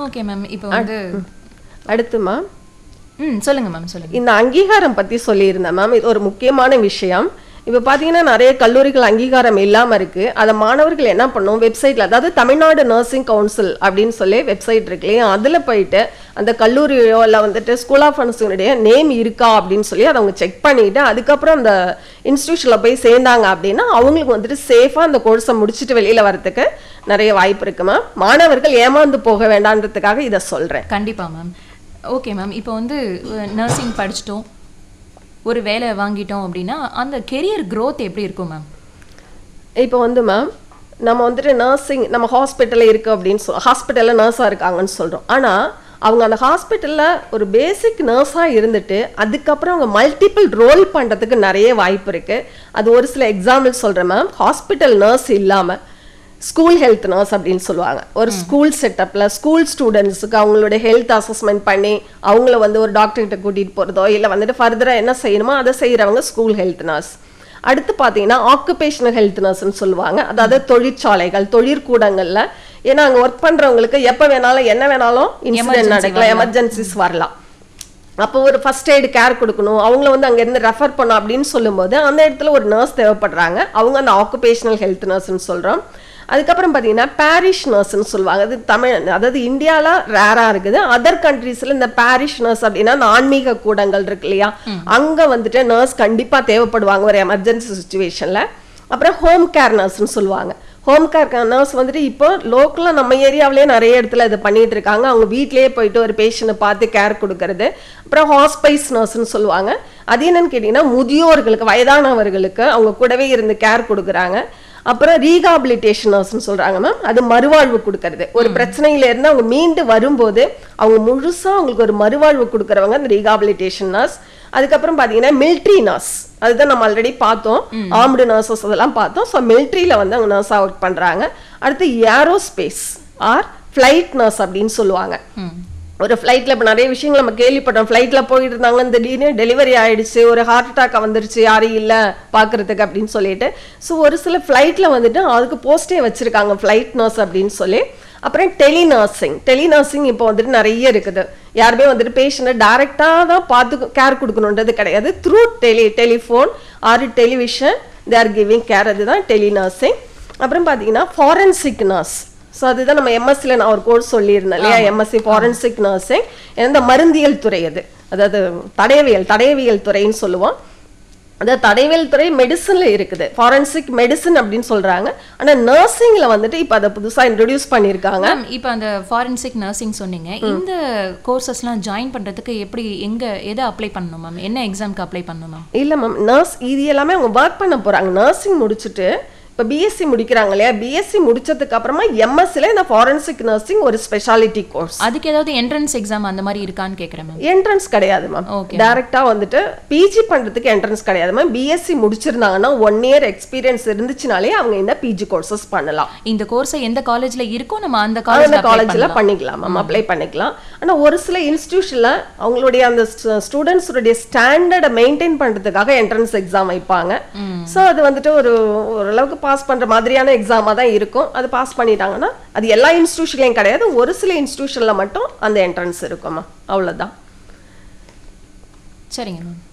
Okay ma'am இப்போ வந்து அடுத்துமா ம் சொல்லுங்க மேம் சொல்லுங்க இந்த அங்கீகாரம் பத்தி சொல்லியிருந்தேன் மேம் இது ஒரு முக்கியமான விஷயம் இப்போ பார்த்தீங்கன்னா நிறைய கல்லூரிகள் அங்கீகாரம் இல்லாமல் இருக்கு அதை மாணவர்கள் என்ன பண்ணும் வெப்சைட்ல அதாவது தமிழ்நாடு நர்சிங் கவுன்சில் அப்படின்னு சொல்லி வெப்சைட் இருக்கு இல்லையா அதில் போயிட்டு அந்த கல்லூரியோ இல்லை வந்துட்டு ஸ்கூல் ஆஃப் நர்சிங்குடைய நேம் இருக்கா அப்படின்னு சொல்லி அதை அவங்க செக் பண்ணிட்டு அதுக்கப்புறம் அந்த இன்ஸ்டியூஷனில் போய் சேர்ந்தாங்க அப்படின்னா அவங்களுக்கு வந்துட்டு சேஃபாக அந்த கோர்ஸை முடிச்சுட்டு வெளியில் வரதுக்கு நிறைய வாய்ப்பு இருக்கு மேம் மாணவர்கள் ஏமாந்து போக வேண்டான்றதுக்காக இதை சொல்கிறேன் கண்டிப்பா மேம் ஓகே மேம் இப்போ வந்து நர்சிங் படிச்சிட்டோம் ஒரு வேலை வாங்கிட்டோம் அப்படின்னா அந்த கெரியர் growth எப்படி இருக்கும் மேம் இப்போ வந்து மேம் நம்ம வந்துட்டு நர்சிங் நம்ம ஹாஸ்பிட்டலில் இருக்கு அப்படின்னு சொல் ஹாஸ்பிட்டலில் நர்ஸாக இருக்காங்கன்னு சொல்கிறோம் ஆனால் அவங்க அந்த ஹாஸ்பிட்டலில் ஒரு பேசிக் நர்ஸாக இருந்துட்டு அதுக்கப்புறம் அவங்க மல்டிபிள் ரோல் பண்ணுறதுக்கு நிறைய வாய்ப்பு இருக்குது அது ஒரு சில எக்ஸாம்பிள் சொல்கிறேன் மேம் ஹாஸ்பிட்டல் நர்ஸ் இல்லாமல் ஸ்கூல் ஹெல்த் நர்ஸ் அப்படின்னு சொல்லுவாங்க ஒரு ஸ்கூல் செட்டப்பில் ஸ்கூல் ஸ்டூடெண்ட்ஸுக்கு அவங்களோட ஹெல்த் அசஸ்மெண்ட் பண்ணி அவங்கள வந்து ஒரு டாக்டர்கிட்ட கூட்டிகிட்டு போகிறதோ இல்லை வந்துட்டு ஃபர்தராக என்ன செய்யணுமோ அதை செய்கிறவங்க ஸ்கூல் ஹெல்த் நர்ஸ் அடுத்து பார்த்தீங்கன்னா ஆக்குபேஷனல் ஹெல்த் நர்ஸ்னு சொல்லுவாங்க அதாவது தொழிற்சாலைகள் தொழிற்கூடங்கள்ல ஏன்னா அங்கே ஒர்க் பண்றவங்களுக்கு எப்போ வேணாலும் என்ன வேணாலும் இன்சிடென்ட் நடக்கலாம் எமர்ஜென்சிஸ் வரலாம் அப்போ ஒரு ஃபர்ஸ்ட் எய்டு கேர் கொடுக்கணும் அவங்கள வந்து அங்க இருந்து ரெஃபர் பண்ணணும் அப்படின்னு சொல்லும்போது அந்த இடத்துல ஒரு நர்ஸ் தேவைப்படுறாங்க அவங்க அந்த ஆக்குபேஷனல் ஹெல்த் நர்ஸ்னு சொல்றோம் அதுக்கப்புறம் பார்த்தீங்கன்னா பாரிஷ் நர்ஸ்னு சொல்லுவாங்க அது தமிழ் அதாவது இந்தியாவில் ரேராக இருக்குது அதர் கண்ட்ரீஸில் இந்த பாரிஷ் நர்ஸ் அப்படின்னா அந்த ஆன்மீக கூடங்கள் இருக்கு இல்லையா அங்கே வந்துட்டு நர்ஸ் கண்டிப்பாக தேவைப்படுவாங்க ஒரு எமர்ஜென்சி சுச்சுவேஷனில் அப்புறம் ஹோம் கேர் நர்ஸ்னு சொல்லுவாங்க ஹோம் கேர் நர்ஸ் வந்துட்டு இப்போ லோக்கலாக நம்ம ஏரியாவிலே நிறைய இடத்துல இது பண்ணிட்டு இருக்காங்க அவங்க வீட்டிலேயே போயிட்டு ஒரு பேஷண்ட்டை பார்த்து கேர் கொடுக்கறது அப்புறம் ஹாஸ்பைஸ் நர்ஸ்னு சொல்லுவாங்க அது என்னன்னு கேட்டிங்கன்னா முதியோர்களுக்கு வயதானவர்களுக்கு அவங்க கூடவே இருந்து கேர் கொடுக்குறாங்க அப்புறம் ரீஹாபிலிட்டேஷன் நர்ஸ்னு சொல்றாங்க மேம் அது மறுவாழ்வு கொடுக்கறது ஒரு பிரச்சனையில இருந்து அவங்க மீண்டு வரும்போது அவங்க முழுசா அவங்களுக்கு ஒரு மறுவாழ்வு கொடுக்கறவங்க அந்த ரீஹாபிலிட்டேஷன் நர்ஸ் அதுக்கப்புறம் பாத்தீங்கன்னா மிலிட்ரி நர்ஸ் அதுதான் நம்ம ஆல்ரெடி பார்த்தோம் ஆர்ம்டு நர்சஸ் அதெல்லாம் பார்த்தோம் ஸோ மிலிட்ரியில் வந்து அவங்க நர்ஸாக ஒர்க் பண்றாங்க அடுத்து ஏரோஸ்பேஸ் ஆர் ஃப்ளைட் நர்ஸ் அப்படின்னு சொல்லுவாங்க ம் ஒரு ஃப்ளைட்டில் இப்போ நிறைய விஷயங்கள் நம்ம கேள்விப்பட்டோம் ஃப்ளைட்டில் போயிட்டு இருந்தாங்க திடீர்னு டெலிவரி ஆயிடுச்சு ஒரு ஹார்ட் அட்டாக் வந்துருச்சு யாரும் இல்லை பார்க்கறதுக்கு அப்படின்னு சொல்லிட்டு ஸோ ஒரு சில ஃப்ளைட்டில் வந்துட்டு அதுக்கு போஸ்டே வச்சிருக்காங்க ஃப்ளைட் நர்ஸ் அப்படின்னு சொல்லி அப்புறம் டெலி நர்சிங் டெலி நர்சிங் இப்போ வந்துட்டு நிறைய இருக்குது யாருமே வந்துட்டு பேஷண்ட்டை டேரெக்டாக தான் பார்த்து கேர் கொடுக்கணுன்றது கிடையாது through tele telephone or television they are giving care அதுதான் டெலி நர்சிங் அப்புறம் பார்த்தீங்கன்னா ஃபாரன்சிக் நர்ஸ் ஸோ அதுதான் நம்ம எம்எஸ்சியில் நான் ஒரு கோர்ஸ் சொல்லியிருந்தேன் இல்லையா எம்எஸ்சி ஃபாரன்சிக் நர்சிங் இந்த மருந்தியல் துறை அது அதாவது தடயவியல் தடயவியல் துறைன்னு சொல்லுவோம் அதாவது தடயவியல் துறை மெடிசன்ல இருக்குது ஃபாரன்சிக் மெடிசன் அப்படின்னு சொல்றாங்க ஆனா நர்சிங்ல வந்துட்டு இப்போ அதை புதுசா இன்ட்ரடியூஸ் பண்ணியிருக்காங்க மேம் இப்போ அந்த ஃபாரன்சிக் நர்சிங் சொன்னீங்க இந்த கோர்சஸ்லாம் ஜாயின் பண்றதுக்கு எப்படி எங்க எதை அப்ளை பண்ணணும் மேம் என்ன எக்ஸாம்க்கு அப்ளை பண்ணணும் மேம் இல்ல மேம் நர்ஸ் இது எல்லாமே அவங்க ஒர்க் பண்ண போறாங்க நர்சிங் முடிச்சுட்டு இப்போ பிஎஸ்சி முடிக்கிறாங்க இல்லையா பிஎஸ்சி முடிச்சதுக்கு அப்புறமா எம்எஸ்சில இந்த ஃபாரன்சிக் நர்சிங் ஒரு ஸ்பெஷாலிட்டி கோர்ஸ் அதுக்கு ஏதாவது என்ட்ரன்ஸ் எக்ஸாம் அந்த மாதிரி இருக்கான்னு கேட்குறேன் மேம் என்ட்ரன்ஸ் கிடையாது மேம் Okay. டைரக்டா வந்துட்டு பிஜி பண்றதுக்கு என்ட்ரன்ஸ் கிடையாது மேம் பிஎஸ்சி முடிச்சிருந்தாங்கன்னா ஒன் இயர் எக்ஸ்பீரியன்ஸ் இருந்துச்சுனாலே அவங்க இந்த பிஜி கோர்சஸ் பண்ணலாம் இந்த கோர்ஸை எந்த காலேஜ்ல இருக்கோ நம்ம அந்த அந்த காலேஜ்ல காலேஜ்ல பண்ணிக்கலாம் மேம் அப்ளை பண்ணிக்கலாம் ஆனா ஒரு சில இன்ஸ்டிடியூஷன்ல அவங்களுடைய அந்த ஸ்டூடெண்ட்ஸுடைய ஸ்டாண்டர்டை மெயின்டைன் பண்றதுக்காக என்ட்ரன்ஸ் எக்ஸாம் வைப்பாங்க சோ அது வந்துட்டு ஒரு ஓரளவுக்கு பாஸ் பண்ற மாதிரியான எக்ஸாமா தான் இருக்கும் அது பாஸ் பண்ணிட்டாங்கன்னா அது எல்லா இன்ஸ்டிடியூஷன்லையும் கிடையாது ஒரு சில இன்ஸ்டிடியூஷன்ல மட்டும் அந்த என்ட்ரன்ஸ் இருக்கும்மா அவ்வளவுதான் சரிங்க மேம்